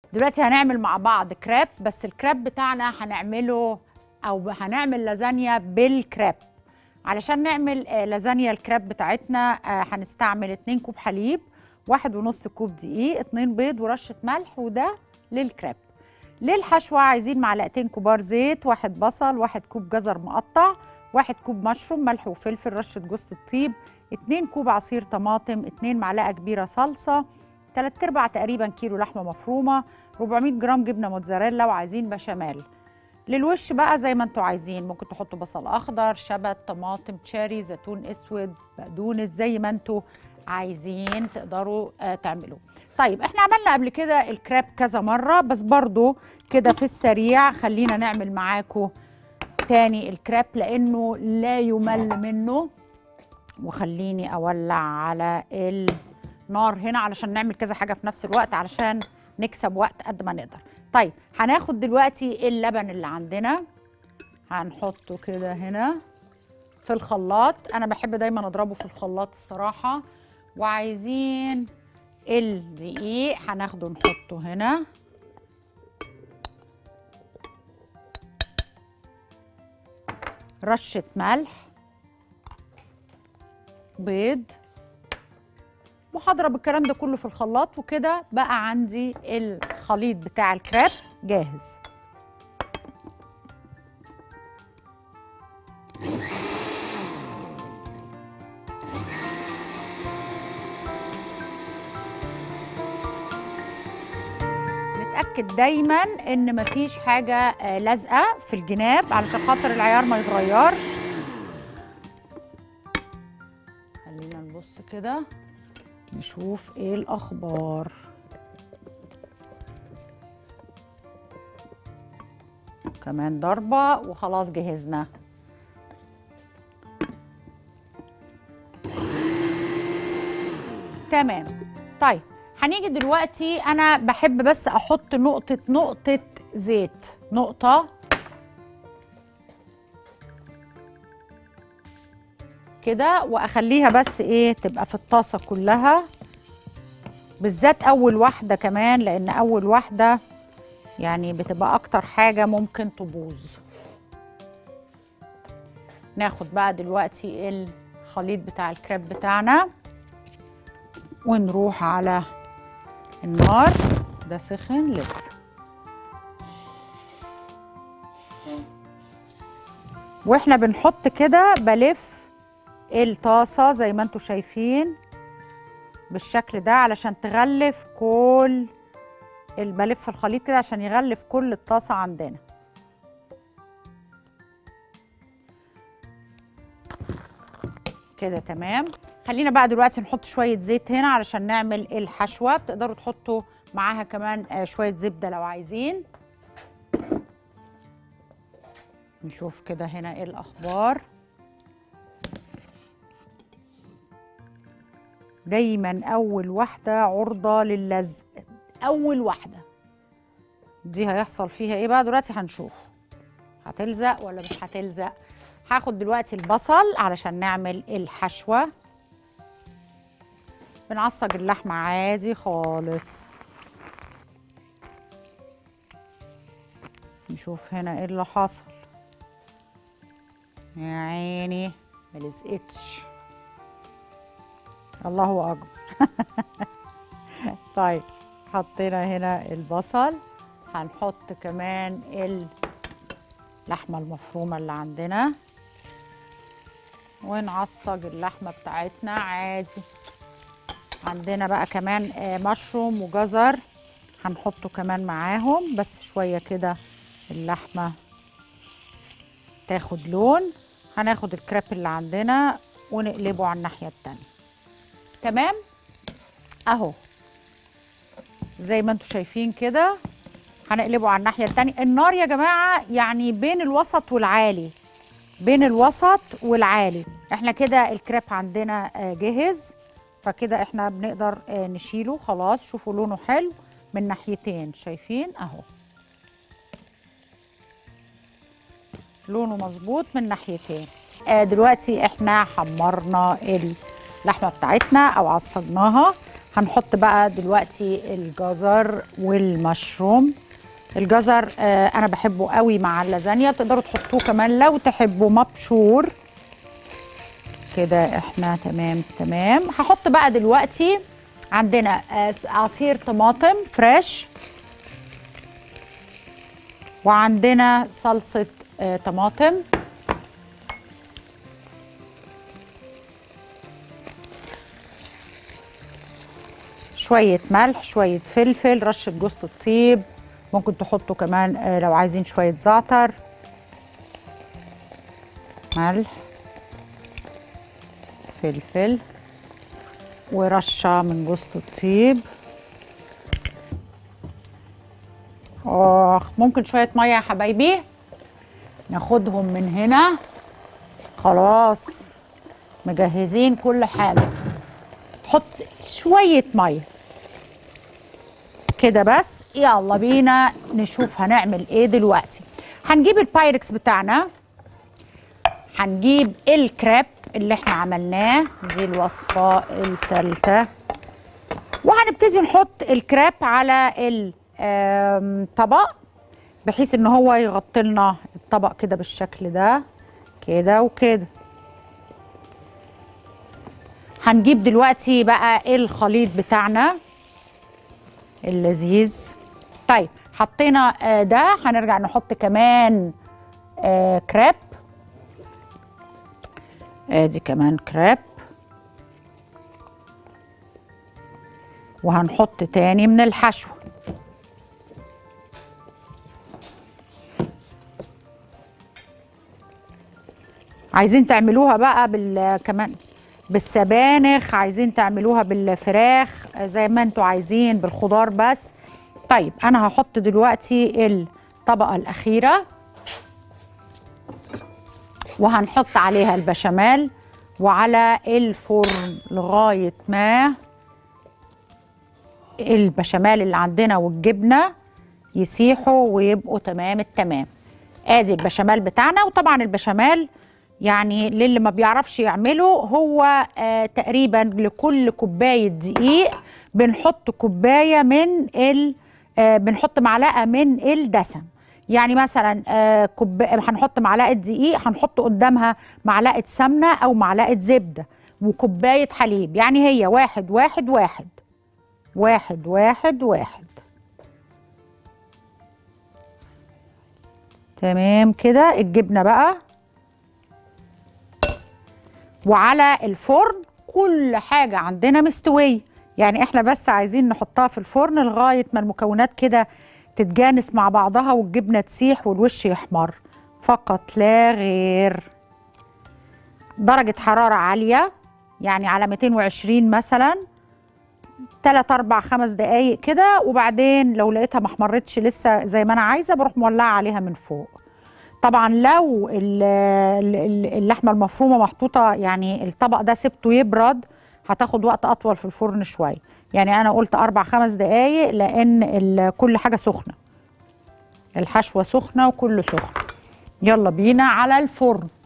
دلوقتي هنعمل مع بعض كراب بس الكراب بتاعنا هنعمله او هنعمل لازانيا بالكراب علشان نعمل آه، لازانيا الكراب بتاعتنا آه، هنستعمل 2 كوب حليب واحد ونص كوب دقيق اتنين بيض ورشة ملح وده للكراب للحشوة عايزين معلقتين كبار زيت واحد بصل واحد كوب جزر مقطع واحد كوب مشروم ملح وفلفل رشة جوز الطيب اتنين كوب عصير طماطم اتنين معلقة كبيرة صلصة تلات ارباع تقريبا كيلو لحمة مفرومة 400 جرام جبنة موتزاريلا وعايزين بشاميل للوش بقى زي ما انتوا عايزين ممكن تحطوا بصل اخضر شبت طماطم تشيري زيتون اسود بقدونس زي ما انتوا عايزين تقدروا آه تعملوا طيب احنا عملنا قبل كده الكراب كذا مره بس برضو كده في السريع خلينا نعمل معاكم تاني الكراب لانه لا يمل منه وخليني اولع على النار هنا علشان نعمل كذا حاجه في نفس الوقت علشان نكسب وقت قد ما نقدر طيب هناخد دلوقتي اللبن اللي عندنا هنحطه كده هنا في الخلاط انا بحب دايما اضربه في الخلاط الصراحه وعايزين الدقيق هناخده نحطه هنا رشه ملح بيض وهضرب الكلام ده كله في الخلاط وكده بقى عندي الخليط بتاع الكراب جاهز نتأكد دايما ان مفيش حاجة آه، لازقة في الجناب علشان خاطر العيار ما يتغيرش خلينا نبص كده نشوف ايه الاخبار كمان ضربة وخلاص جهزنا تمام طيب هنيجي دلوقتي انا بحب بس احط نقطة نقطة زيت نقطة كده واخليها بس ايه تبقى في الطاسه كلها بالذات اول واحده كمان لان اول واحده يعني بتبقى اكتر حاجه ممكن تبوظ ناخد بقى دلوقتي الخليط بتاع الكريب بتاعنا ونروح على النار ده سخن لسه واحنا بنحط كده بلف الطاسة زي ما انتوا شايفين بالشكل ده علشان تغلف كل ال- بلف الخليط كده عشان يغلف كل الطاسة عندنا كده تمام خلينا بقى دلوقتي نحط شوية زيت هنا علشان نعمل الحشوة بتقدروا تحطوا معاها كمان آه، شوية زبدة لو عايزين نشوف كده هنا ايه الأخبار دايما اول واحده عرضه للزق اول واحده دي هيحصل فيها ايه بقى دلوقتي هنشوف هتلزق ولا مش هتلزق هاخد دلوقتي البصل علشان نعمل الحشوه بنعصج اللحمه عادي خالص نشوف هنا ايه اللي حصل يا عيني ملزقتش الله اكبر طيب حطينا هنا البصل هنحط كمان اللحمه المفرومه اللي عندنا ونعصج اللحمه بتاعتنا عادي عندنا بقى كمان آه، مشروم وجزر هنحطه كمان معاهم بس شويه كده اللحمه تاخد لون هناخد الكريب اللي عندنا ونقلبه على الناحيه التانيه تمام اهو زي ما انتم شايفين كده هنقلبه على الناحيه التانية النار يا جماعه يعني بين الوسط والعالي بين الوسط والعالي احنا كده الكريب عندنا آه، جهز فكده احنا بنقدر آه، نشيله خلاص شوفوا لونه حلو من ناحيتين شايفين اهو لونه مظبوط من ناحيتين آه دلوقتي احنا حمرنا اللحمه بتاعتنا او عصجناها هنحط بقى دلوقتي الجزر والمشروم الجزر آه انا بحبه قوي مع اللازانيا تقدروا تحطوه كمان لو تحبوا مبشور كده احنا تمام تمام هحط بقى دلوقتي عندنا آه عصير طماطم فريش وعندنا صلصة آه طماطم شوية ملح شوية فلفل رشة جوز الطيب ممكن تحطوا كمان آه لو عايزين شوية زعتر ملح فلفل ورشة من جوز الطيب اخ ممكن شوية مية يا حبايبي ناخدهم من هنا خلاص مجهزين كل حاجة حط شوية مية كده بس يلا بينا نشوف هنعمل ايه دلوقتي هنجيب البايركس بتاعنا هنجيب الكريب اللي احنا عملناه دي الوصفة الثالثة وهنبتدي نحط الكريب على الطبق بحيث ان هو يغطي لنا الطبق كده بالشكل ده كده وكده هنجيب دلوقتي بقى الخليط بتاعنا اللذيذ طيب حطينا ده هنرجع نحط كمان كريب ادي كمان كريب وهنحط تاني من الحشو عايزين تعملوها بقى بال كمان بالسبانخ عايزين تعملوها بالفراخ زي ما انتوا عايزين بالخضار بس طيب انا هحط دلوقتي الطبقه الاخيره وهنحط عليها البشاميل وعلى الفرن لغايه ما البشاميل اللي عندنا والجبنه يسيحوا ويبقوا تمام التمام ادي البشاميل بتاعنا وطبعا البشاميل يعني للي ما بيعرفش يعمله هو آه تقريبا لكل كوبايه دقيق بنحط كوبايه من ال آه بنحط معلقه من الدسم يعني مثلا آه كوب هنحط معلقه دقيق هنحط قدامها معلقه سمنه او معلقه زبده وكوبايه حليب يعني هي واحد واحد واحد واحد واحد واحد تمام كده الجبنه بقى وعلى الفرن كل حاجة عندنا مستوية يعني احنا بس عايزين نحطها في الفرن لغاية ما المكونات كده تتجانس مع بعضها والجبنة تسيح والوش يحمر فقط لا غير درجة حرارة عالية يعني على 220 مثلا 3 4 5 دقايق كده وبعدين لو لقيتها ما احمرتش لسه زي ما انا عايزه بروح مولعه عليها من فوق طبعا لو اللحمه المفرومه محطوطه يعني الطبق ده سبته يبرد هتاخد وقت اطول في الفرن شويه يعني انا قلت اربع خمس دقايق لان كل حاجه سخنه الحشوه سخنه وكله سخن يلا بينا على الفرن